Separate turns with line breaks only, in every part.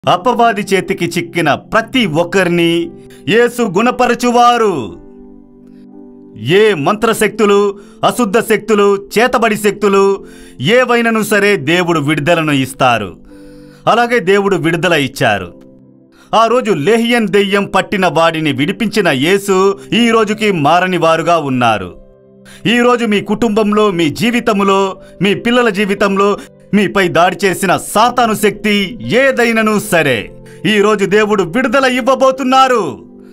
అపవాది చేతికి చిక్కిన ప్రతి ఒక్కరిని యేసు గుణపరచువారు ఏ మంత్రశక్తులు అశుద్ధ శక్తులు చేతబడి శక్తులు ఏవైనను సరే దేవుడు విడుదలను ఇస్తారు అలాగే దేవుడు విడుదల ఇచ్చారు ఆ రోజు లేహియన్ దెయ్యం పట్టిన వాడిని విడిపించిన యేసు ఈ రోజుకి మారని వారుగా ఉన్నారు ఈ రోజు మీ కుటుంబంలో మీ జీవితంలో మీ పిల్లల జీవితంలో మీపై దాడి చేసిన సాతాను శక్తి ఏదైనను సరే ఈ రోజు దేవుడు విడుదల ఇవ్వబోతున్నారు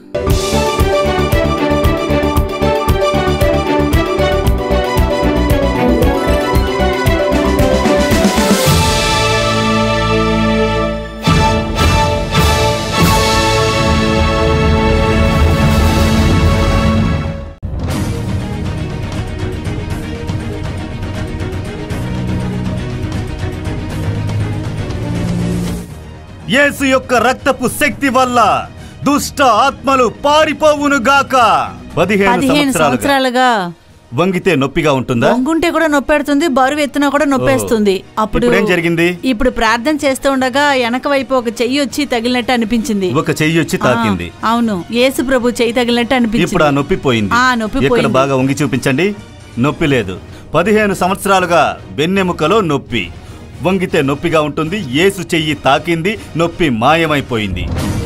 యేసు యొక్క రక్తపు శక్తి వల్ల దుష్ట ఆత్మలు పారిపోవునుగాక పదిహేను
పదిహేను
సంవత్సరాలుగా
సంవత్సరాలుగా
వంగితే నొప్పిగా ఉంటుందా
వంగుంటే కూడా నొప్పెడుతుంది బరువు ఎత్తున కూడా నొప్పేస్తుంది అప్పుడు
ఇప్పుడు ఏం జరిగింది
ఇప్పుడు ప్రార్థన చేస్తూ ఉండగా వెనక వైపు ఒక చెయ్యి వచ్చి తగిలినట్టు అనిపించింది
ఒక చెయ్యి వచ్చి తాకింది
ఆ, అవును యేసు ప్రభు చెయ్యి తగిలినట్టు
ఇప్పుడు
అనిపించింది
ఆ నొప్పి పోయింది
ఆ, నొప్పి
ఎక్కడ
పోయింది.
బాగా వంగి చూపించండి నొప్పి లేదు పదిహేను సంవత్సరాలుగా వెన్నెముకలో నొప్పి వంగితే నొప్పిగా ఉంటుంది యేసు చెయ్యి తాకింది నొప్పి మాయమైపోయింది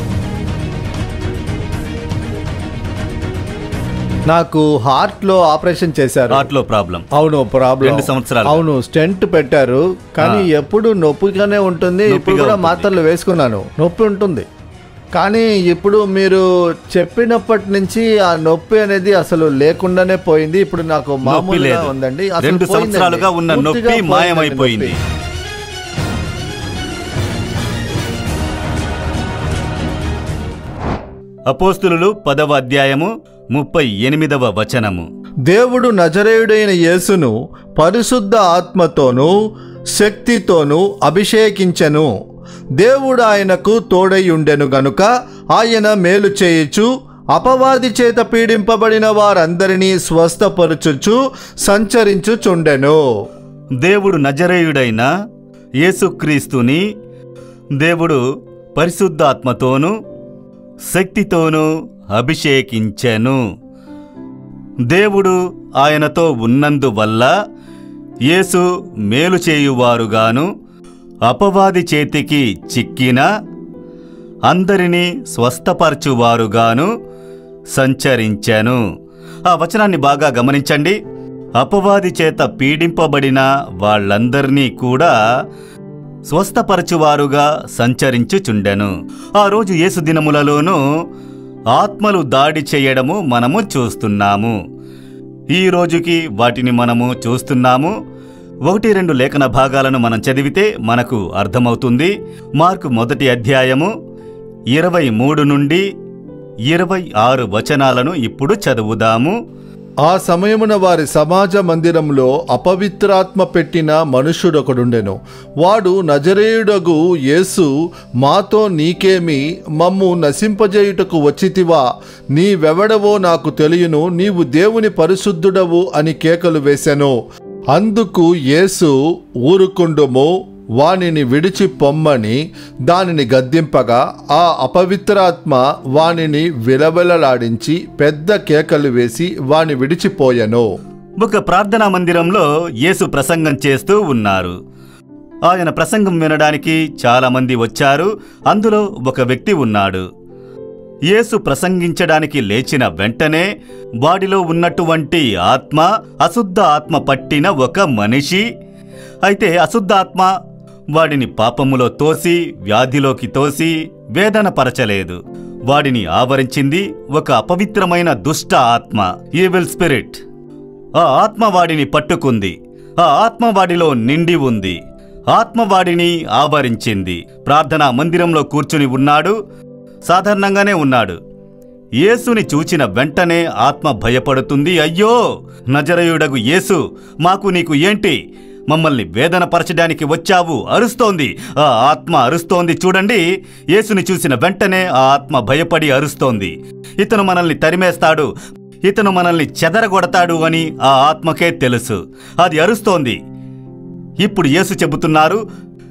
నాకు హార్ట్ లో ఆపరేషన్ చేశారు
హార్ట్ లో ప్రాబ్లం
అవును ప్రాబ్లం
రెండు సంవత్సరాలు.
అవును స్టెంట్ పెట్టారు కానీ ఎప్పుడు నొప్పిగానే ఉంటుంది ఇప్పుడు
నొప్పిగా
కూడా
ఉంటుంది.
మాత్రలు వేసుకున్నాను నొప్పి ఉంటుంది కానీ ఇప్పుడు మీరు చెప్పినప్పటి నుంచి ఆ నొప్పి అనేది అసలు లేకుండానే పోయింది ఇప్పుడు నాకు
నొప్పి
మామూలుగా
లేదు
ఉందండి అసలు
రెండు
పోయిందండి.
సంవత్సరాలుగా ఉన్న
పూర్తిగా
నొప్పి
పోయిందండి
మాయమైపోయింది
నొప్పి.
అపోస్తులు పదవ అధ్యాయము ముప్పై ఎనిమిదవ వచనము
దేవుడు నజరేయుడైన యేసును పరిశుద్ధ ఆత్మతోనూ శక్తితోనూ అభిషేకించెను దేవుడు ఆయనకు తోడై ఉండెను గనుక ఆయన మేలు చేయుచు అపవాది చేత పీడింపబడిన వారందరినీ స్వస్థపరచుచు సంచరించుచుండెను
దేవుడు నజరేయుడైన యేసుక్రీస్తుని దేవుడు పరిశుద్ధాత్మతోనూ శక్తితోనూ అభిషేకించెను దేవుడు ఆయనతో ఉన్నందువల్ల యేసు మేలు చేయువారుగాను అపవాది చేతికి చిక్కిన అందరినీ స్వస్థపరచువారుగాను సంచరించెను ఆ వచనాన్ని బాగా గమనించండి అపవాది చేత పీడింపబడిన వాళ్ళందరినీ కూడా స్వస్థపరచువారుగా సంచరించుచుండెను ఆ రోజు యేసు దినములలోనూ ఆత్మలు దాడి చేయడము మనము చూస్తున్నాము ఈ రోజుకి వాటిని మనము చూస్తున్నాము ఒకటి రెండు లేఖన భాగాలను మనం చదివితే మనకు అర్థమవుతుంది మార్కు మొదటి అధ్యాయము ఇరవై మూడు నుండి ఇరవై ఆరు వచనాలను ఇప్పుడు చదువుదాము
ఆ సమయమున వారి సమాజ మందిరంలో అపవిత్రాత్మ పెట్టిన మనుష్యుడొకడుండెను వాడు నజరేయుడగు యేసు మాతో నీకేమి మమ్ము నశింపజేయుటకు వచ్చితివా నీవెవడవో నాకు తెలియను నీవు దేవుని పరిశుద్ధుడవు అని కేకలు వేశాను అందుకు యేసు ఊరుకుండుము వానిని విడిచి పొమ్మని దానిని గద్దింపగా ఆ అపవిత్రాత్మ వానిని విలవిలలాడించి పెద్ద కేకలు వేసి వాని విడిచిపోయెను
ఒక ప్రార్థనా మందిరంలో యేసు ప్రసంగం చేస్తూ ఉన్నారు ఆయన ప్రసంగం వినడానికి చాలామంది వచ్చారు అందులో ఒక వ్యక్తి ఉన్నాడు యేసు ప్రసంగించడానికి లేచిన వెంటనే వాడిలో ఉన్నటువంటి ఆత్మ అశుద్ధ ఆత్మ పట్టిన ఒక మనిషి అయితే అశుద్ధ ఆత్మ వాడిని పాపములో తోసి వ్యాధిలోకి తోసి వేదన పరచలేదు వాడిని ఆవరించింది ఒక అపవిత్రమైన దుష్ట ఆత్మ ఈవిల్ స్పిరిట్ ఆ ఆత్మ వాడిని పట్టుకుంది ఆ ఆత్మ వాడిలో నిండి ఉంది ఆత్మ వాడిని ఆవరించింది ప్రార్థనా మందిరంలో కూర్చుని ఉన్నాడు సాధారణంగానే ఉన్నాడు యేసుని చూచిన వెంటనే ఆత్మ భయపడుతుంది అయ్యో నజరయుడగు యేసు మాకు నీకు ఏంటి మమ్మల్ని వేదన పరచడానికి వచ్చావు అరుస్తోంది ఆ ఆత్మ అరుస్తోంది చూడండి యేసుని చూసిన వెంటనే ఆ ఆత్మ భయపడి అరుస్తోంది ఇతను మనల్ని తరిమేస్తాడు ఇతను మనల్ని చెదరగొడతాడు అని ఆ ఆత్మకే తెలుసు అది అరుస్తోంది ఇప్పుడు యేసు చెబుతున్నారు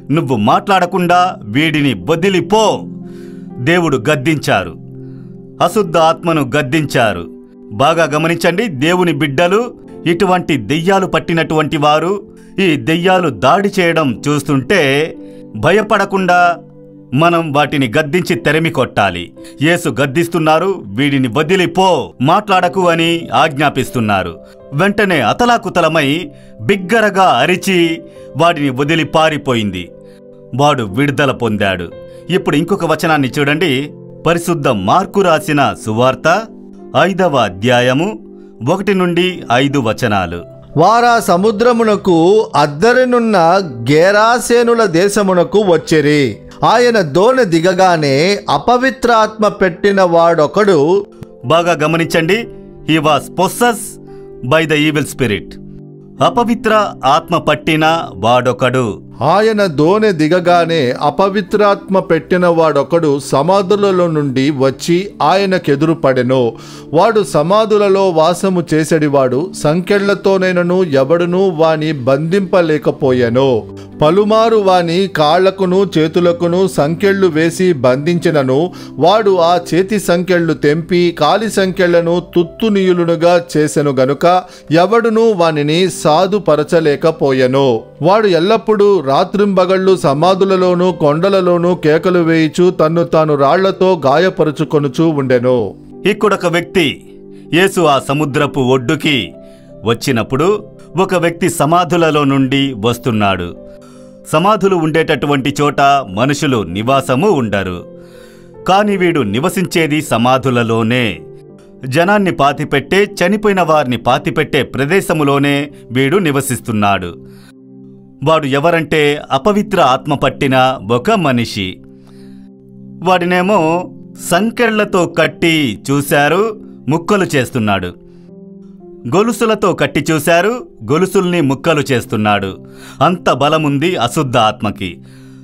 నువ్వు మాట్లాడకుండా వీడిని వదిలిపో దేవుడు గద్దించారు అశుద్ధ ఆత్మను గద్దించారు బాగా గమనించండి దేవుని బిడ్డలు ఇటువంటి దెయ్యాలు పట్టినటువంటి వారు ఈ దెయ్యాలు దాడి చేయడం చూస్తుంటే భయపడకుండా మనం వాటిని గద్దించి తెరిమి కొట్టాలి యేసు గద్దిస్తున్నారు వీడిని వదిలిపో మాట్లాడకు అని ఆజ్ఞాపిస్తున్నారు వెంటనే అతలాకుతలమై బిగ్గరగా అరిచి వాడిని వదిలి పారిపోయింది వాడు విడుదల పొందాడు ఇప్పుడు ఇంకొక వచనాన్ని చూడండి పరిశుద్ధ మార్కు రాసిన సువార్త ఐదవ అధ్యాయము ఒకటి నుండి ఐదు వచనాలు
వారా సముద్రమునకు అద్దరినున్న గేరాసేనుల దేశమునకు వచ్చిరి ఆయన దోణి దిగగానే అపవిత్రాత్మ పెట్టిన వాడొకడు
బాగా గమనించండి he was possess by the evil spirit అపవిత్ర ఆత్మ పట్టిన వాడొకడు
ఆయన దోణి దిగగానే అపవిత్రాత్మ పెట్టిన వాడొకడు సమాధులలో నుండి వచ్చి ఆయనకెదురుపడెను వాడు సమాధులలో వాసము చేసెడివాడు సంకెళ్లతోనైనను ఎవడునూ వాని బంధింపలేకపోయెను పలుమారు వాని కాళ్లకును చేతులకును సంకెళ్ళు వేసి బంధించినను వాడు ఆ చేతి సంకెళ్ళు తెంపి కాలి సంకెళ్లను తుత్తునీయులునుగా చేసెను గనుక ఎవడునూ వానిని సాధుపరచలేకపోయెను వాడు ఎల్లప్పుడూ రాత్రింబగళ్ళు సమాధులలోనూ కొండలలోనూ కేకలు వేయిచు తన్ను తాను రాళ్లతో గాయపరుచుకొనుచూ ఉండెను
ఇక్కడొక వ్యక్తి యేసు ఆ సముద్రపు ఒడ్డుకి వచ్చినప్పుడు ఒక వ్యక్తి సమాధులలో నుండి వస్తున్నాడు సమాధులు ఉండేటటువంటి చోట మనుషులు నివాసము ఉండరు కాని వీడు నివసించేది సమాధులలోనే జనాన్ని పాతిపెట్టే చనిపోయిన వారిని పాతిపెట్టే ప్రదేశములోనే వీడు నివసిస్తున్నాడు వాడు ఎవరంటే అపవిత్ర ఆత్మ పట్టిన ఒక మనిషి వాడినేమో సంకెళ్లతో కట్టి చూశారు ముక్కలు చేస్తున్నాడు గొలుసులతో కట్టి చూశారు గొలుసుల్ని ముక్కలు చేస్తున్నాడు అంత బలముంది అశుద్ధ ఆత్మకి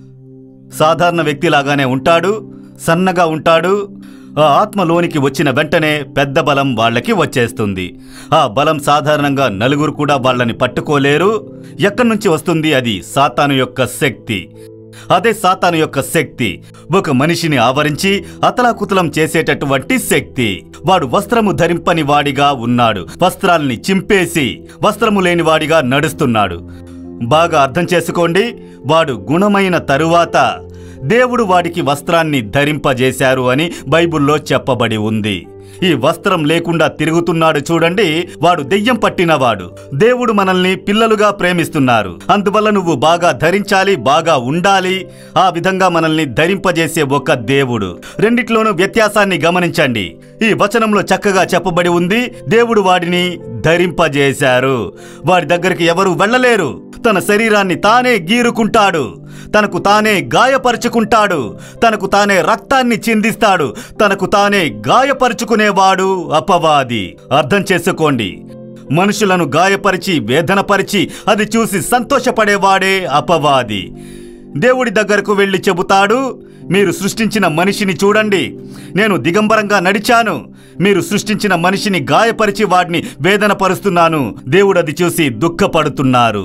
సాధారణ వ్యక్తిలాగానే ఉంటాడు సన్నగా ఉంటాడు ఆ ఆత్మలోనికి వచ్చిన వెంటనే పెద్ద బలం వాళ్ళకి వచ్చేస్తుంది ఆ బలం సాధారణంగా నలుగురు కూడా వాళ్ళని పట్టుకోలేరు ఎక్కడి నుంచి వస్తుంది అది సాతాను యొక్క శక్తి అదే సాతాను యొక్క శక్తి ఒక మనిషిని ఆవరించి అతలాకుతలం చేసేటటువంటి శక్తి వాడు వస్త్రము ధరింపని వాడిగా ఉన్నాడు వస్త్రాల్ని చింపేసి వస్త్రము లేని వాడిగా నడుస్తున్నాడు బాగా అర్థం చేసుకోండి వాడు గుణమైన తరువాత దేవుడు వాడికి వస్త్రాన్ని ధరింపజేశారు అని బైబిల్లో చెప్పబడి ఉంది ఈ వస్త్రం లేకుండా తిరుగుతున్నాడు చూడండి వాడు దెయ్యం పట్టినవాడు దేవుడు మనల్ని పిల్లలుగా ప్రేమిస్తున్నారు అందువల్ల నువ్వు బాగా ధరించాలి బాగా ఉండాలి ఆ విధంగా మనల్ని ధరింపజేసే ఒక దేవుడు రెండిట్లోనూ వ్యత్యాసాన్ని గమనించండి ఈ వచనంలో చక్కగా చెప్పబడి ఉంది దేవుడు వాడిని ధరింపజేశారు వాడి దగ్గరికి ఎవరు వెళ్ళలేరు తన శరీరాన్ని తానే గీరుకుంటాడు తనకు తానే గాయపరుచుకుంటాడు తనకు తానే రక్తాన్ని చిందిస్తాడు తనకు తానే గాయపరుచుకునేవాడు అపవాది అర్థం చేసుకోండి మనుషులను గాయపరిచి వేదనపరిచి అది చూసి సంతోషపడేవాడే అపవాది దేవుడి దగ్గరకు వెళ్ళి చెబుతాడు మీరు సృష్టించిన మనిషిని చూడండి నేను దిగంబరంగా నడిచాను మీరు సృష్టించిన మనిషిని గాయపరిచి వాడిని వేదన పరుస్తున్నాను దేవుడు అది చూసి దుఃఖపడుతున్నారు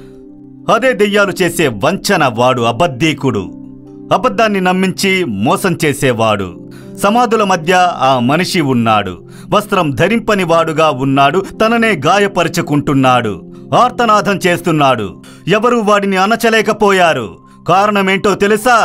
అదే దెయ్యాలు చేసే వంచన వాడు అబద్ధీకుడు అబద్ధాన్ని నమ్మించి మోసం చేసేవాడు సమాధుల మధ్య ఆ మనిషి ఉన్నాడు వస్త్రం ధరింపని వాడుగా ఉన్నాడు తననే గాయపరుచుకుంటున్నాడు ఆర్తనాదం చేస్తున్నాడు ఎవరు వాడిని అనచలేకపోయారు కారణమేంటో తెలుసా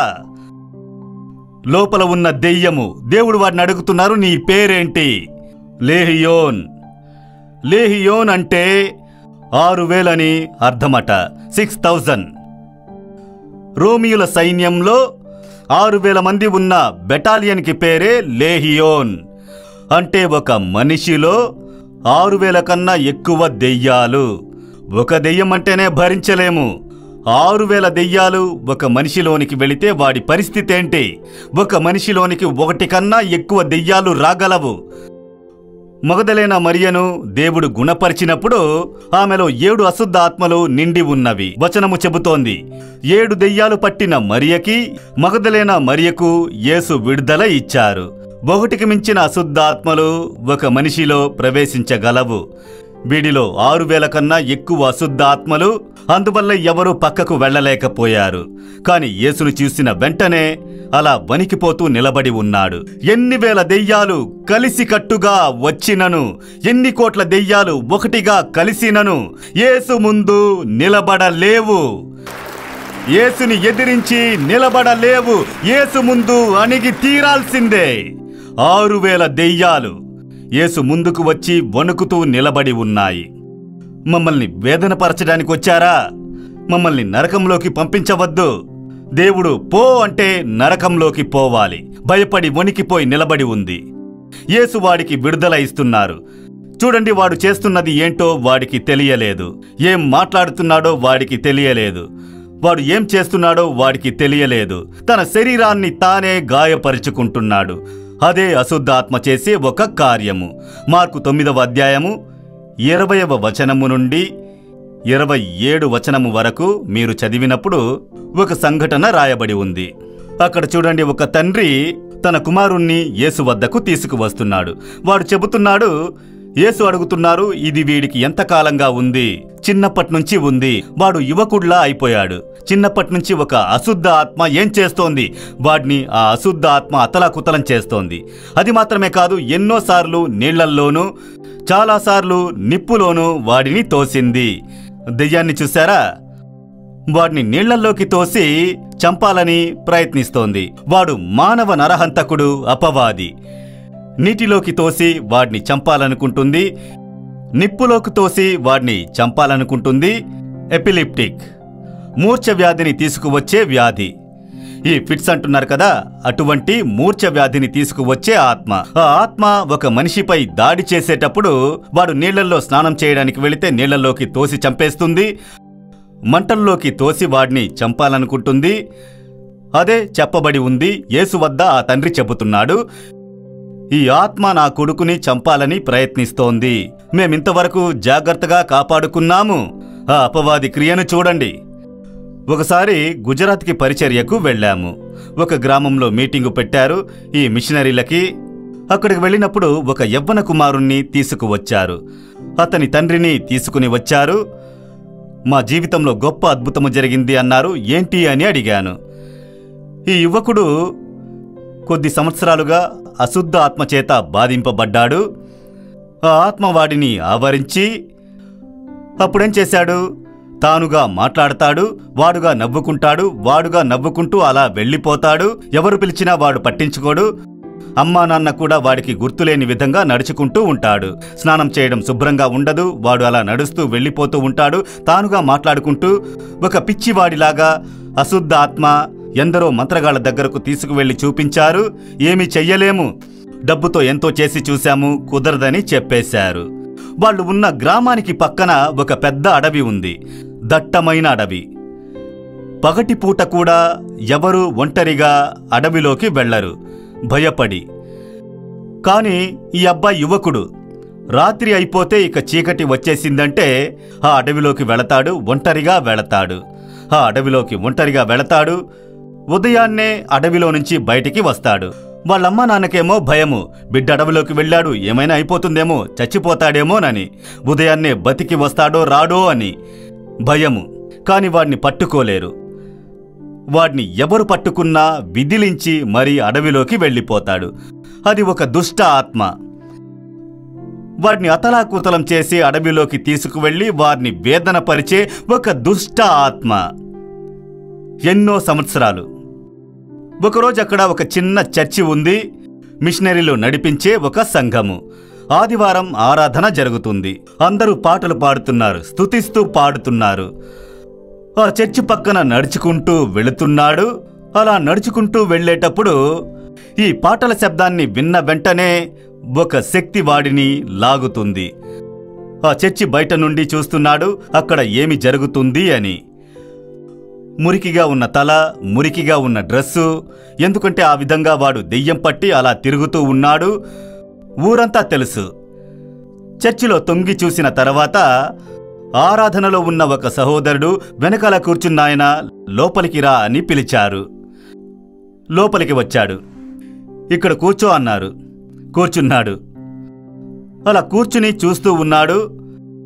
లోపల ఉన్న దెయ్యము దేవుడు వాడిని అడుగుతున్నారు నీ పేరేంటి లేహియోన్ లేహియోన్ అంటే ఆరు వేలని అర్థమట సిక్స్ థౌజండ్ రోమియుల సైన్యంలో ఆరు వేల మంది ఉన్న బెటాలియన్కి పేరే లేహియోన్ అంటే ఒక మనిషిలో ఆరు వేల కన్నా ఎక్కువ దెయ్యాలు ఒక దెయ్యం అంటేనే భరించలేము ఆరు వేల దెయ్యాలు ఒక మనిషిలోనికి వెళితే వాడి పరిస్థితి ఏంటి ఒక మనిషిలోనికి ఒకటి కన్నా ఎక్కువ దెయ్యాలు రాగలవు మగదలైన మరియను దేవుడు గుణపరిచినప్పుడు ఆమెలో ఏడు అశుద్ధ ఆత్మలు నిండి ఉన్నవి వచనము చెబుతోంది ఏడు దెయ్యాలు పట్టిన మరియకి మగదలైన మరియకు యేసు విడుదల ఇచ్చారు ఒకటికి మించిన అశుద్ధ ఆత్మలు ఒక మనిషిలో ప్రవేశించగలవు వీడిలో ఆరు వేల కన్నా ఎక్కువ అశుద్ధ ఆత్మలు అందువల్ల ఎవరూ పక్కకు వెళ్ళలేకపోయారు కాని యేసును చూసిన వెంటనే అలా వణికిపోతూ నిలబడి ఉన్నాడు ఎన్ని వేల దెయ్యాలు కలిసికట్టుగా వచ్చినను ఎన్ని కోట్ల దెయ్యాలు ఒకటిగా కలిసినను యేసు ముందు నిలబడలేవు యేసుని ఎదిరించి నిలబడలేవు యేసు ముందు అణిగి తీరాల్సిందే ఆరు వేల దెయ్యాలు యేసు ముందుకు వచ్చి వణుకుతూ నిలబడి ఉన్నాయి మమ్మల్ని వేదనపరచడానికి వచ్చారా మమ్మల్ని నరకంలోకి పంపించవద్దు దేవుడు పో అంటే నరకంలోకి పోవాలి భయపడి వణికిపోయి నిలబడి ఉంది యేసు వాడికి విడుదల ఇస్తున్నారు చూడండి వాడు చేస్తున్నది ఏంటో వాడికి తెలియలేదు ఏం మాట్లాడుతున్నాడో వాడికి తెలియలేదు వాడు ఏం చేస్తున్నాడో వాడికి తెలియలేదు తన శరీరాన్ని తానే గాయపరుచుకుంటున్నాడు అదే అశుద్ధాత్మ చేసే ఒక కార్యము మార్కు తొమ్మిదవ అధ్యాయము ఇరవయవ వచనము నుండి ఇరవై ఏడు వచనము వరకు మీరు చదివినప్పుడు ఒక సంఘటన రాయబడి ఉంది అక్కడ చూడండి ఒక తండ్రి తన కుమారుణ్ణి యేసు వద్దకు తీసుకువస్తున్నాడు వాడు చెబుతున్నాడు యేసు అడుగుతున్నారు ఇది వీడికి ఎంతకాలంగా ఉంది చిన్నప్పటి నుంచి ఉంది వాడు యువకుడిలా అయిపోయాడు చిన్నప్పటి నుంచి ఒక అశుద్ధ ఆత్మ ఏం చేస్తోంది వాడిని ఆ అశుద్ధ ఆత్మ అతలాకుతలం చేస్తోంది అది మాత్రమే కాదు ఎన్నోసార్లు నీళ్లల్లోనూ చాలాసార్లు నిప్పులోనూ వాడిని తోసింది దెయ్యాన్ని చూశారా వాడిని నీళ్లల్లోకి తోసి చంపాలని ప్రయత్నిస్తోంది వాడు మానవ నరహంతకుడు అపవాది నీటిలోకి తోసి వాడిని చంపాలనుకుంటుంది నిప్పులోకి తోసి వాడిని చంపాలనుకుంటుంది ఎపిలిప్టిక్ మూర్ఛ వ్యాధిని తీసుకువచ్చే వ్యాధి ఈ ఫిట్స్ అంటున్నారు కదా అటువంటి మూర్ఛ వ్యాధిని తీసుకువచ్చే ఆత్మ ఆ ఆత్మ ఒక మనిషిపై దాడి చేసేటప్పుడు వాడు నీళ్లలో స్నానం చేయడానికి వెళితే నీళ్లలోకి తోసి చంపేస్తుంది మంటల్లోకి తోసి వాడిని చంపాలనుకుంటుంది అదే చెప్పబడి ఉంది యేసు వద్ద ఆ తండ్రి చెబుతున్నాడు ఈ ఆత్మ నా కొడుకుని చంపాలని ప్రయత్నిస్తోంది మేమింతవరకు జాగ్రత్తగా కాపాడుకున్నాము ఆ అపవాది క్రియను చూడండి ఒకసారి గుజరాత్కి పరిచర్యకు వెళ్ళాము ఒక గ్రామంలో మీటింగు పెట్టారు ఈ మిషనరీలకి అక్కడికి వెళ్ళినప్పుడు ఒక యవ్వన కుమారుణ్ణి తీసుకువచ్చారు అతని తండ్రిని తీసుకుని వచ్చారు మా జీవితంలో గొప్ప అద్భుతము జరిగింది అన్నారు ఏంటి అని అడిగాను ఈ యువకుడు కొద్ది సంవత్సరాలుగా అశుద్ధ ఆత్మచేత బాధింపబడ్డాడు ఆ ఆత్మ వాడిని ఆవరించి అప్పుడేం చేశాడు తానుగా మాట్లాడతాడు వాడుగా నవ్వుకుంటాడు వాడుగా నవ్వుకుంటూ అలా వెళ్ళిపోతాడు ఎవరు పిలిచినా వాడు పట్టించుకోడు అమ్మా నాన్న కూడా వాడికి గుర్తులేని విధంగా నడుచుకుంటూ ఉంటాడు స్నానం చేయడం శుభ్రంగా ఉండదు వాడు అలా నడుస్తూ వెళ్ళిపోతూ ఉంటాడు తానుగా మాట్లాడుకుంటూ ఒక పిచ్చివాడిలాగా అశుద్ధ ఆత్మ ఎందరో మంత్రగాళ్ల దగ్గరకు తీసుకువెళ్లి చూపించారు ఏమీ చెయ్యలేము డబ్బుతో ఎంతో చేసి చూశాము కుదరదని చెప్పేశారు వాళ్ళు ఉన్న గ్రామానికి పక్కన ఒక పెద్ద అడవి ఉంది దట్టమైన అడవి పగటిపూట కూడా ఎవరు ఒంటరిగా అడవిలోకి వెళ్లరు భయపడి కాని ఈ అబ్బాయి యువకుడు రాత్రి అయిపోతే ఇక చీకటి వచ్చేసిందంటే ఆ అడవిలోకి వెళతాడు ఒంటరిగా వెళతాడు ఆ అడవిలోకి ఒంటరిగా వెళతాడు ఉదయాన్నే అడవిలో నుంచి బయటికి వస్తాడు వాళ్ళమ్మ నాన్నకేమో భయము బిడ్డ అడవిలోకి వెళ్ళాడు ఏమైనా అయిపోతుందేమో చచ్చిపోతాడేమోనని ఉదయాన్నే బతికి వస్తాడో రాడో అని భయము కాని వాడిని పట్టుకోలేరు వాడిని ఎవరు పట్టుకున్నా విదిలించి మరీ అడవిలోకి వెళ్ళిపోతాడు అది ఒక దుష్ట ఆత్మ వాడిని అతలాకుతలం చేసి అడవిలోకి తీసుకువెళ్ళి వారిని వేదన పరిచే ఒక దుష్ట ఆత్మ ఎన్నో సంవత్సరాలు ఒకరోజు అక్కడ ఒక చిన్న చర్చి ఉంది మిషనరీలు నడిపించే ఒక సంఘము ఆదివారం ఆరాధన జరుగుతుంది అందరూ పాటలు పాడుతున్నారు స్తుతిస్తూ పాడుతున్నారు ఆ చర్చి పక్కన నడుచుకుంటూ వెళుతున్నాడు అలా నడుచుకుంటూ వెళ్ళేటప్పుడు ఈ పాటల శబ్దాన్ని విన్న వెంటనే ఒక శక్తి వాడిని లాగుతుంది ఆ చర్చి బయట నుండి చూస్తున్నాడు అక్కడ ఏమి జరుగుతుంది అని మురికిగా ఉన్న తల మురికిగా ఉన్న డ్రెస్సు ఎందుకంటే ఆ విధంగా వాడు దెయ్యం పట్టి అలా తిరుగుతూ ఉన్నాడు ఊరంతా తెలుసు చర్చిలో తొంగి చూసిన తర్వాత ఆరాధనలో ఉన్న ఒక సహోదరుడు వెనకాల కూర్చున్నాయన లోపలికి రా అని పిలిచారు లోపలికి వచ్చాడు ఇక్కడ కూర్చో అన్నారు కూర్చున్నాడు అలా కూర్చుని చూస్తూ ఉన్నాడు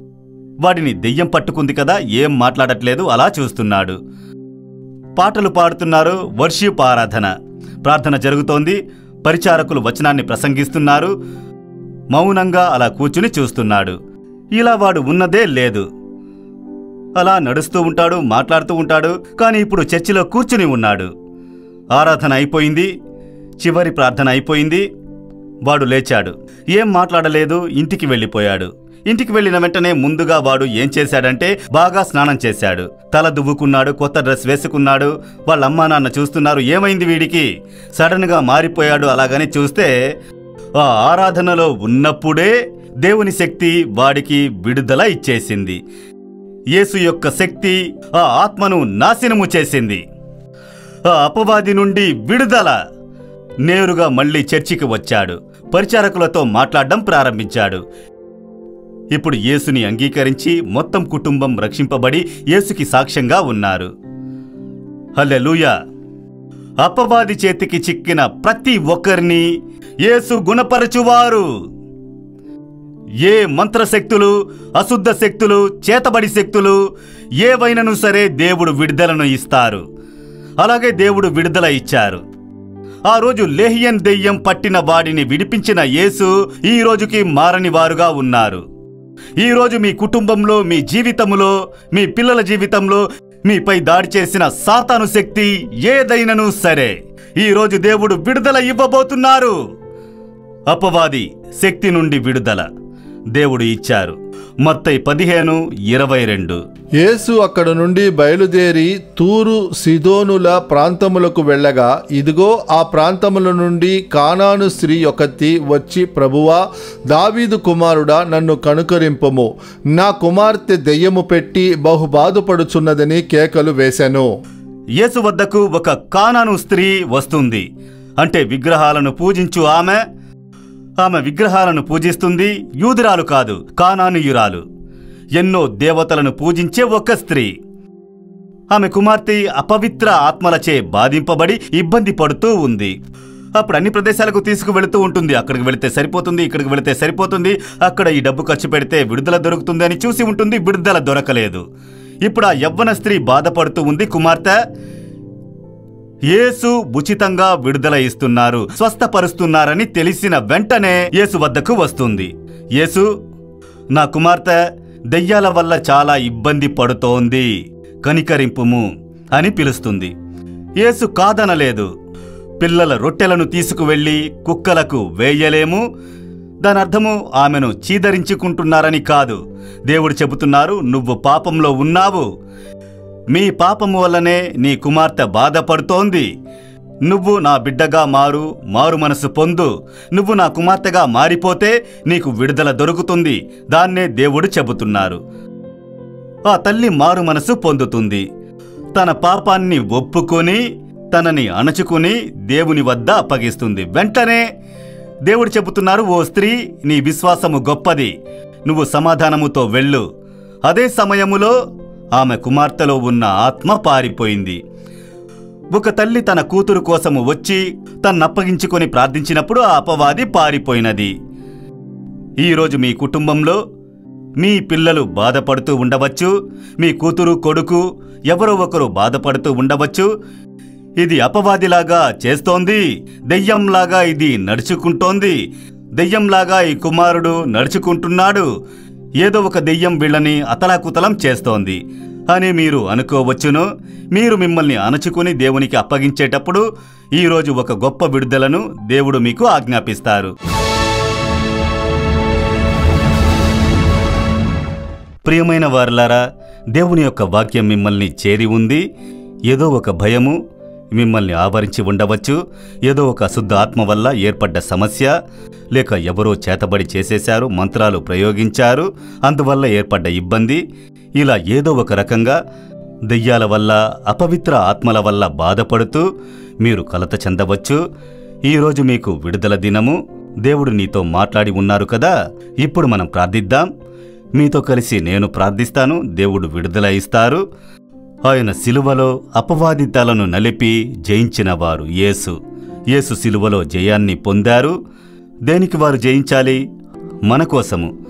వాడిని దెయ్యం పట్టుకుంది కదా ఏం మాట్లాడట్లేదు అలా చూస్తున్నాడు పాటలు పాడుతున్నారు వర్షిప్ ఆరాధన ప్రార్థన జరుగుతోంది పరిచారకులు వచనాన్ని ప్రసంగిస్తున్నారు మౌనంగా అలా కూర్చుని చూస్తున్నాడు ఇలా వాడు ఉన్నదే లేదు అలా నడుస్తూ ఉంటాడు మాట్లాడుతూ ఉంటాడు కానీ ఇప్పుడు చర్చిలో కూర్చుని ఉన్నాడు ఆరాధన అయిపోయింది చివరి ప్రార్థన అయిపోయింది వాడు లేచాడు ఏం మాట్లాడలేదు ఇంటికి వెళ్ళిపోయాడు ఇంటికి వెళ్ళిన వెంటనే ముందుగా వాడు ఏం చేశాడంటే బాగా స్నానం చేశాడు తల దువ్వుకున్నాడు కొత్త డ్రెస్ వేసుకున్నాడు వాళ్ళ అమ్మా నాన్న చూస్తున్నారు ఏమైంది వీడికి సడన్గా మారిపోయాడు అలాగని చూస్తే ఆ ఆరాధనలో ఉన్నప్పుడే దేవుని శక్తి వాడికి విడుదల ఇచ్చేసింది యేసు యొక్క శక్తి ఆ ఆత్మను నాశనము చేసింది ఆ అపవాది నుండి విడుదల నేరుగా మళ్ళీ చర్చికి వచ్చాడు పరిచారకులతో మాట్లాడడం ప్రారంభించాడు ఇప్పుడు యేసుని అంగీకరించి మొత్తం కుటుంబం రక్షింపబడి యేసుకి సాక్ష్యంగా ఉన్నారు హల్లెలూయా అపవాది చేతికి చిక్కిన ప్రతి ఒక్కరిని యేసు గుణపరచువారు ఏ మంత్రశక్తులు అశుద్ధ శక్తులు చేతబడి శక్తులు ఏవైనను సరే దేవుడు విడుదలను ఇస్తారు అలాగే దేవుడు విడుదల ఇచ్చారు ఆ రోజు లేహియన్ దెయ్యం పట్టిన వాడిని విడిపించిన యేసు ఈ రోజుకి మారని వారుగా ఉన్నారు ఈ రోజు మీ కుటుంబంలో మీ జీవితంలో మీ పిల్లల జీవితంలో మీపై దాడి చేసిన సాతాను శక్తి ఏదైనను సరే ఈ రోజు దేవుడు విడుదల ఇవ్వబోతున్నారు అపవాది శక్తి నుండి విడుదల దేవుడు ఇచ్చారు మత్తై పదిహేను ఇరవై రెండు
యేసు అక్కడ నుండి బయలుదేరి తూరు సిదోనుల ప్రాంతములకు వెళ్ళగా ఇదిగో ఆ ప్రాంతముల నుండి కానాను స్త్రీ ఒకతి వచ్చి ప్రభువా దావీదు కుమారుడా నన్ను కనుకరింపము నా కుమార్తె దెయ్యము పెట్టి బహు బాధపడుచున్నదని కేకలు వేశాను
యేసు వద్దకు ఒక కానాను స్త్రీ వస్తుంది అంటే విగ్రహాలను పూజించు ఆమె ఆమె విగ్రహాలను పూజిస్తుంది యూదురాలు కాదు కానానుయురాలు ఎన్నో దేవతలను పూజించే ఒక స్త్రీ ఆమె కుమార్తె అపవిత్ర ఆత్మలచే బాధింపబడి ఇబ్బంది పడుతూ ఉంది అప్పుడు అన్ని ప్రదేశాలకు తీసుకువెళుతూ ఉంటుంది అక్కడికి వెళితే సరిపోతుంది ఇక్కడికి వెళితే సరిపోతుంది అక్కడ ఈ డబ్బు ఖర్చు పెడితే విడుదల దొరుకుతుంది అని చూసి ఉంటుంది విడుదల దొరకలేదు ఇప్పుడు ఆ యవ్వన స్త్రీ బాధపడుతూ ఉంది కుమార్తె యేసు ఉచితంగా విడుదల ఇస్తున్నారు స్వస్థపరుస్తున్నారని తెలిసిన వెంటనే యేసు వద్దకు వస్తుంది యేసు నా కుమార్తె దెయ్యాల వల్ల చాలా ఇబ్బంది పడుతోంది కనికరింపుము అని పిలుస్తుంది యేసు కాదనలేదు పిల్లల రొట్టెలను తీసుకువెళ్ళి కుక్కలకు వేయలేము దాని అర్థము ఆమెను చీదరించుకుంటున్నారని కాదు దేవుడు చెబుతున్నారు నువ్వు పాపంలో ఉన్నావు మీ పాపము వల్లనే నీ కుమార్తె బాధపడుతోంది నువ్వు నా బిడ్డగా మారు మారు మనసు పొందు నువ్వు నా కుమార్తెగా మారిపోతే నీకు విడుదల దొరుకుతుంది దాన్నే దేవుడు చెబుతున్నారు ఆ తల్లి మారు మనసు పొందుతుంది తన పాపాన్ని ఒప్పుకొని తనని అణచుకుని దేవుని వద్ద అప్పగిస్తుంది వెంటనే దేవుడు చెబుతున్నారు ఓ స్త్రీ నీ విశ్వాసము గొప్పది నువ్వు సమాధానముతో వెళ్ళు అదే సమయములో ఆమె కుమార్తెలో ఉన్న ఆత్మ పారిపోయింది ఒక తల్లి తన కూతురు కోసము వచ్చి తన్నప్పగించుకొని ప్రార్థించినప్పుడు ఆ అపవాది పారిపోయినది ఈరోజు మీ కుటుంబంలో మీ పిల్లలు బాధపడుతూ ఉండవచ్చు మీ కూతురు కొడుకు ఎవరో ఒకరు బాధపడుతూ ఉండవచ్చు ఇది అపవాదిలాగా చేస్తోంది దెయ్యంలాగా ఇది నడుచుకుంటోంది దెయ్యంలాగా ఈ కుమారుడు నడుచుకుంటున్నాడు ఏదో ఒక దెయ్యం వీళ్ళని అతలాకుతలం చేస్తోంది అని మీరు అనుకోవచ్చును మీరు మిమ్మల్ని అణచుకుని దేవునికి అప్పగించేటప్పుడు ఈరోజు ఒక గొప్ప విడుదలను దేవుడు మీకు ఆజ్ఞాపిస్తారు ప్రియమైన వారలారా దేవుని యొక్క వాక్యం మిమ్మల్ని చేరి ఉంది ఏదో ఒక భయము మిమ్మల్ని ఆవరించి ఉండవచ్చు ఏదో ఒక అశుద్ధ ఆత్మ వల్ల ఏర్పడ్డ సమస్య లేక ఎవరో చేతబడి చేసేశారు మంత్రాలు ప్రయోగించారు అందువల్ల ఏర్పడ్డ ఇబ్బంది ఇలా ఏదో ఒక రకంగా దెయ్యాల వల్ల అపవిత్ర ఆత్మల వల్ల బాధపడుతూ మీరు కలత చెందవచ్చు ఈరోజు మీకు విడుదల దినము దేవుడు నీతో మాట్లాడి ఉన్నారు కదా ఇప్పుడు మనం ప్రార్థిద్దాం మీతో కలిసి నేను ప్రార్థిస్తాను దేవుడు విడుదల ఇస్తారు ఆయన సిలువలో అపవాది తలను నలిపి జయించినవారు యేసు యేసు సిలువలో జయాన్ని పొందారు దేనికి వారు జయించాలి మన కోసము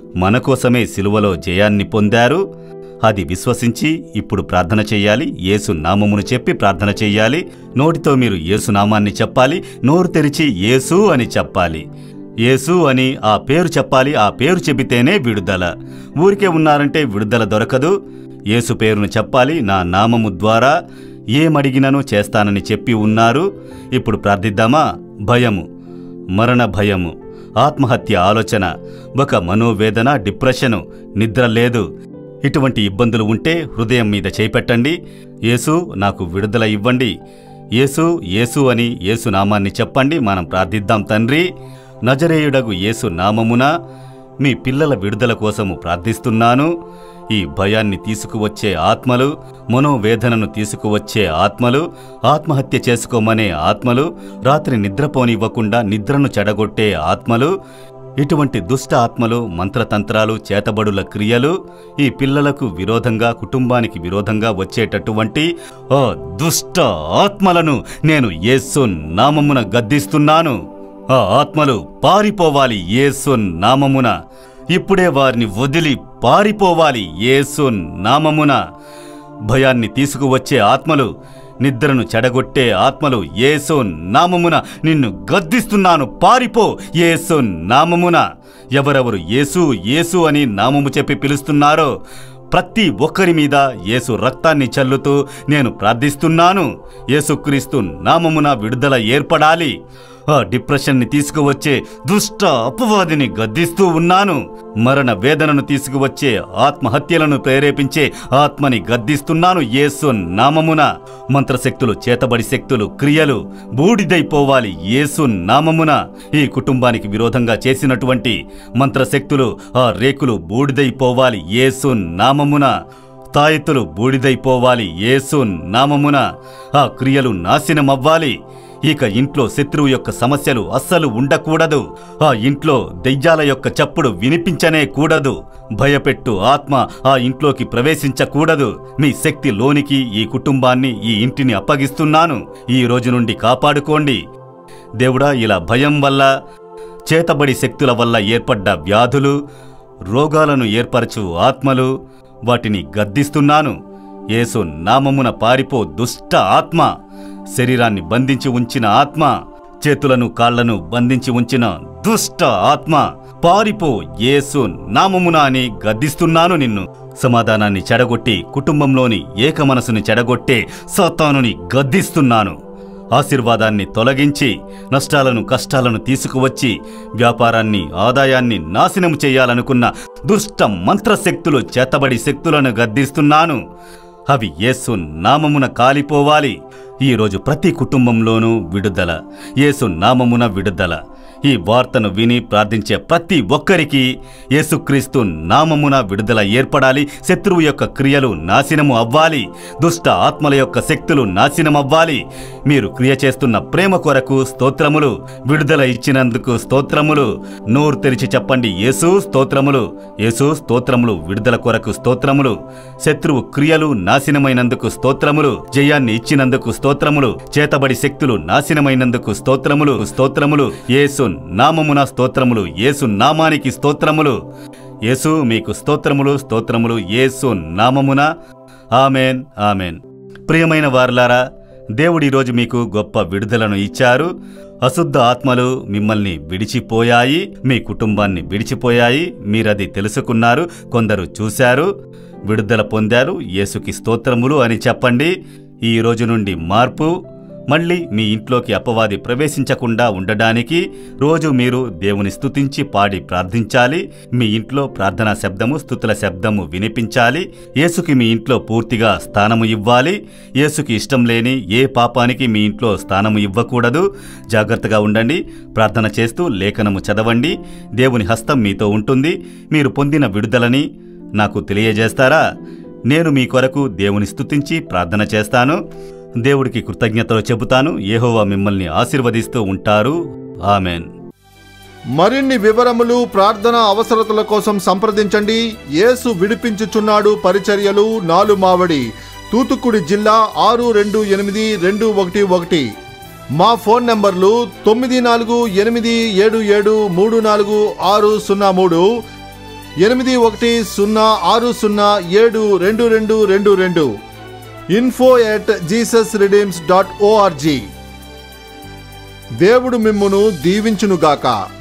మన కోసమే సిలువలో జయాన్ని పొందారు అది విశ్వసించి ఇప్పుడు ప్రార్థన చెయ్యాలి యేసు నామమును చెప్పి ప్రార్థన చెయ్యాలి నోటితో మీరు యేసు నామాన్ని చెప్పాలి నోరు తెరిచి యేసు అని చెప్పాలి యేసు అని ఆ పేరు చెప్పాలి ఆ పేరు చెబితేనే విడుదల ఊరికే ఉన్నారంటే విడుదల దొరకదు యేసు పేరును చెప్పాలి నా నామము ద్వారా ఏమడిగినను చేస్తానని చెప్పి ఉన్నారు ఇప్పుడు ప్రార్థిద్దామా భయము మరణ భయము ఆత్మహత్య ఆలోచన ఒక మనోవేదన డిప్రెషను నిద్ర లేదు ఇటువంటి ఇబ్బందులు ఉంటే హృదయం మీద చేపెట్టండి యేసు నాకు విడుదల ఇవ్వండి యేసు యేసు అని యేసు నామాన్ని చెప్పండి మనం ప్రార్థిద్దాం తండ్రి నజరేయుడగు యేసు నామమున మీ పిల్లల విడుదల కోసము ప్రార్థిస్తున్నాను ఈ భయాన్ని తీసుకువచ్చే ఆత్మలు మనోవేదనను తీసుకువచ్చే ఆత్మలు ఆత్మహత్య చేసుకోమనే ఆత్మలు రాత్రి నిద్రపోనివ్వకుండా నిద్రను చెడగొట్టే ఆత్మలు ఇటువంటి దుష్ట ఆత్మలు మంత్రతంత్రాలు చేతబడుల క్రియలు ఈ పిల్లలకు విరోధంగా కుటుంబానికి విరోధంగా వచ్చేటటువంటి ఆ దుష్ట ఆత్మలను నేను యేసు నామమున గద్దిస్తున్నాను ఆ ఆత్మలు పారిపోవాలి యేసు నామమున ఇప్పుడే వారిని వదిలి పారిపోవాలి యేసు నామమున భయాన్ని తీసుకువచ్చే ఆత్మలు నిద్రను చెడగొట్టే ఆత్మలు యేసు నామమున నిన్ను గద్దిస్తున్నాను పారిపో యేసు నామమున ఎవరెవరు యేసు యేసు అని నామము చెప్పి పిలుస్తున్నారో ప్రతి ఒక్కరి మీద యేసు రక్తాన్ని చల్లుతూ నేను ప్రార్థిస్తున్నాను యేసుక్రీస్తు నామమున విడుదల ఏర్పడాలి ఆ డిప్రెషన్ని తీసుకువచ్చే దుష్ట అపవాదిని గద్దిస్తూ ఉన్నాను మరణ వేదనను తీసుకువచ్చే ఆత్మహత్యలను ప్రేరేపించే ఆత్మని గద్దిస్తున్నాను యేసు నామమున మంత్రశక్తులు చేతబడి శక్తులు క్రియలు బూడిదైపోవాలి యేసు నామమున ఈ కుటుంబానికి విరోధంగా చేసినటువంటి మంత్రశక్తులు ఆ రేకులు బూడిదైపోవాలి యేసు నామమున తాయెత్తులు బూడిదైపోవాలి యేసు నామమున ఆ క్రియలు నాశనమవ్వాలి ఇక ఇంట్లో శత్రువు యొక్క సమస్యలు అస్సలు ఉండకూడదు ఆ ఇంట్లో దెయ్యాల యొక్క చప్పుడు వినిపించనే కూడదు భయపెట్టు ఆత్మ ఆ ఇంట్లోకి ప్రవేశించకూడదు మీ శక్తి లోనికి ఈ కుటుంబాన్ని ఈ ఇంటిని అప్పగిస్తున్నాను ఈ రోజు నుండి కాపాడుకోండి దేవుడా ఇలా భయం వల్ల చేతబడి శక్తుల వల్ల ఏర్పడ్డ వ్యాధులు రోగాలను ఏర్పరచు ఆత్మలు వాటిని గద్దిస్తున్నాను యేసు నామమున పారిపో దుష్ట ఆత్మ శరీరాన్ని బంధించి ఉంచిన ఆత్మ చేతులను కాళ్లను బంధించి ఉంచిన దుష్ట ఆత్మ పారిపో యేసు నామమున అని గద్దిస్తున్నాను నిన్ను సమాధానాన్ని చెడగొట్టి కుటుంబంలోని ఏక మనసుని చెడగొట్టే సతానుని గద్దిస్తున్నాను ఆశీర్వాదాన్ని తొలగించి నష్టాలను కష్టాలను తీసుకువచ్చి వ్యాపారాన్ని ఆదాయాన్ని నాశనం చేయాలనుకున్న దుష్ట మంత్రశక్తులు చేతబడి శక్తులను గద్దిస్తున్నాను అవి యేసు నామమున కాలిపోవాలి ఈరోజు ప్రతి కుటుంబంలోనూ విడుదల యేసు నామమున విడుదల ఈ వార్తను విని ప్రార్థించే ప్రతి ఒక్కరికి యేసుక్రీస్తు నామమున విడుదల ఏర్పడాలి శత్రువు యొక్క క్రియలు నాశనము అవ్వాలి దుష్ట ఆత్మల యొక్క శక్తులు నాశనం అవ్వాలి మీరు క్రియ చేస్తున్న ప్రేమ కొరకు స్తోత్రములు విడుదల ఇచ్చినందుకు స్తోత్రములు నోరు తెరిచి చెప్పండి యేసు స్తోత్రములు యేసు స్తోత్రములు విడుదల కొరకు స్తోత్రములు శత్రువు క్రియలు నాశనమైనందుకు స్తోత్రములు జయాన్ని ఇచ్చినందుకు స్తోత్రములు చేతబడి శక్తులు నాశనమైనందుకు స్తోత్రములు స్తోత్రములు యేసు నామమున స్తోత్రములు యేసు నామానికి స్తోత్రములు యేసు మీకు స్తోత్రములు స్తోత్రములు యేసు నామమున ఆమెన్ ఆమెన్ ప్రియమైన వారలారా దేవుడు ఈరోజు మీకు గొప్ప విడుదలను ఇచ్చారు అశుద్ధ ఆత్మలు మిమ్మల్ని విడిచిపోయాయి మీ కుటుంబాన్ని విడిచిపోయాయి మీరది తెలుసుకున్నారు కొందరు చూశారు విడుదల పొందారు యేసుకి స్తోత్రములు అని చెప్పండి ఈ రోజు నుండి మార్పు మళ్ళీ మీ ఇంట్లోకి అపవాది ప్రవేశించకుండా ఉండడానికి రోజు మీరు దేవుని స్తుతించి పాడి ప్రార్థించాలి మీ ఇంట్లో ప్రార్థనా శబ్దము స్తుతుల శబ్దము వినిపించాలి యేసుకి మీ ఇంట్లో పూర్తిగా స్థానము ఇవ్వాలి యేసుకి ఇష్టం లేని ఏ పాపానికి మీ ఇంట్లో స్థానము ఇవ్వకూడదు జాగ్రత్తగా ఉండండి ప్రార్థన చేస్తూ లేఖనము చదవండి దేవుని హస్తం మీతో ఉంటుంది మీరు పొందిన విడుదలని నాకు తెలియజేస్తారా నేను మీ కొరకు దేవుని స్తుతించి ప్రార్థన చేస్తాను దేవుడికి కృతజ్ఞతలు చెబుతాను యెహోవా మిమ్మల్ని ఆశీర్వదిస్తూ ఉంటారు ఆమెన్
మరిన్ని వివరములు ప్రార్థన అవసరతల కోసం సంప్రదించండి యేసు విడిపించుచున్నాడు పరిచర్యలు నాలు మావడి తూతుక్కుడి జిల్లా ఆరు రెండు ఎనిమిది రెండు ఒకటి ఒకటి మా ఫోన్ నంబర్లు తొమ్మిది నాలుగు ఎనిమిది ఏడు ఏడు మూడు నాలుగు ఆరు సున్నా మూడు ఎనిమిది ఒకటి సున్నా ఆరు సున్నా ఏడు రెండు రెండు రెండు రెండు info at Jesus redeems dot ORG దేవుడు మిమ్మును దీవించునుగాక